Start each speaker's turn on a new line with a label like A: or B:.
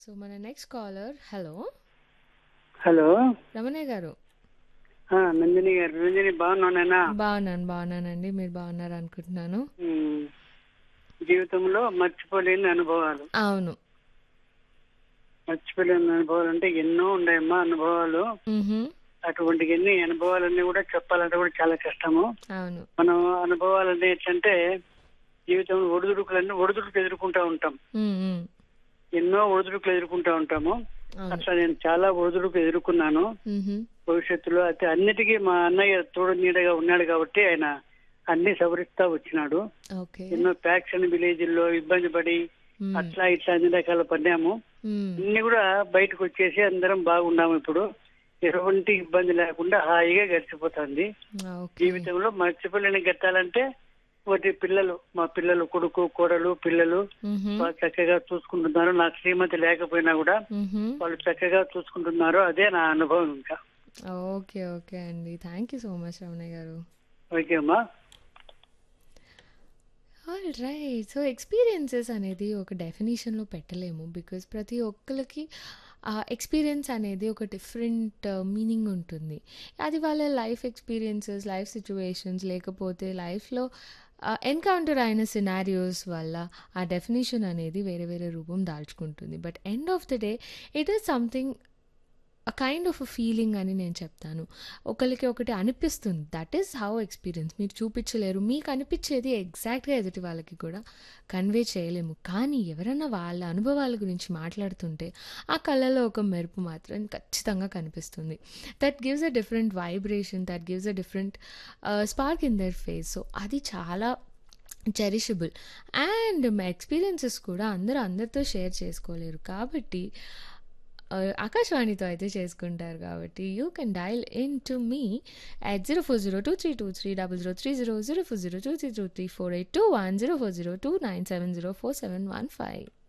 A: So మన next caller hello
B: hello
A: Ramanaiah garu
B: ఆ, నందిని గారు నందిని బాగున్నానేనా
A: బాగున్నాను బాగున్నానండి మీరు బాగున్నారు అనుకుంటున్నాను
B: ఉమ్, జీవితంలో మర్చిపోలేని అనుభవాలు
A: అవును
B: మర్చిపోలేని అనుభవాలు అంటే ఎన్నో ఉన్నాయమ్మా అనుభవాలు
A: మ్హూ.
B: అటువంటి ఎన్ని అనుభవాలన్నీ కూడా చెప్పాలంటే కూడా చాలా కష్టము
A: అవును
B: మనం అనుభవాలన్నీ ఎట్లంటే జీవితంలో ఒడిదుడుకులన్నీ ఒడిదుడుకు ఎదుర్కొంటా ఉంటాం
A: మ్, మ్.
B: ఎన్నో ఒడిదుడుకులు ఎదుర్కొంటా ఉంటాము
A: అవును
B: అట్లా నేను చాలా ఒడిదుడుకు ఎదుర్కొన్నాను
A: మ్హూ.
B: భవిష్యత్తులో అయితే అన్నిటికీ మా అన్నయ్య తోడు నీడగా ఉన్నాడు కాబట్టి ఆయన అన్ని సవరిస్తా వచ్చినాడు
A: ఓకే
B: ఎన్నో ఫ్యాక్షన్ విలేజ్ లో ఇబ్బంది పడి
A: మ్,
B: అట్లా ఇట్లా అన్ని రకాల పడ్డాము
A: మ్.
B: అన్ని కూడా బయటకు వచ్చేసి అందరం బాగున్నాము ఇప్పుడు ఎటువంటి ఇబ్బంది లేకుండా హాయిగా గడిచిపోతుంది
A: ఓకే
B: జీవితంలో మర్చిపోలేని గట్టాలంటే ఒకటి పిల్లలు మా పిల్లలు కొడుకు కోడలు పిల్లలు
A: మ్హూ.
B: వాళ్ళు చక్కగా చూసుకుంటున్నారు నాకు శ్రీమతి లేకపోయినా కూడా
A: మ్హూ.
B: వాళ్ళు చక్కగా చూసుకుంటున్నారు అదే నా అనుభవం ఇంకా
A: ఓకే ఓకే అండి thank you so much Ramanaiah garu
B: okay అమ్మా
A: ఆల్ రైట్ సో ఎక్స్పీరియన్సెస్ అనేది ఒక డెఫినేషన్లో పెట్టలేము బికాజ్ ప్రతి ఒక్కరికి ఆ ఎక్స్పీరియన్స్ అనేది ఒక డిఫరెంట్ మీనింగ్ ఉంటుంది అది వాళ్ళ లైఫ్ ఎక్స్పీరియన్సెస్ లైఫ్ సిచ్యువేషన్స్ లేకపోతే లైఫ్లో ఎన్కౌంటర్ అయిన సినారియోస్ వల్ల ఆ డెఫినేషన్ అనేది వేరే వేరే రూపం దాల్చుకుంటుంది but end of the day it is something a kind of a feeling అని నేను చెప్తాను ఒకరికి ఒకటి అనిపిస్తుంది దట్ ఈస్ హౌ ఎక్స్పీరియన్స్ మీరు చూపించలేరు మీకు అనిపించేది ఎగ్జాక్ట్గా ఎదుటి వాళ్ళకి కూడా కన్వే చేయలేము కానీ ఎవరైనా వాళ్ళ అనుభవాల గురించి మాట్లాడుతుంటే ఆ కళ్ళలో ఒక మెరుపు మాత్రం ఖచ్చితంగా కనిపిస్తుంది that gives a different vibration that gives a different spark in their face so అది చాలా చెరిషబుల్ అండ్ మా ఎక్స్పీరియన్సెస్ కూడా అందరూ అందరితో షేర్ చేసుకోలేరు కాబట్టి ఆ, ఆకాశవాణితో అయితే చేసుకుంటారు కాబట్టి you can dial in to me at zero four zero two three two three double zero three zero zero four zero two three two three four eight two one zero four zero two nine seven zero four seven one five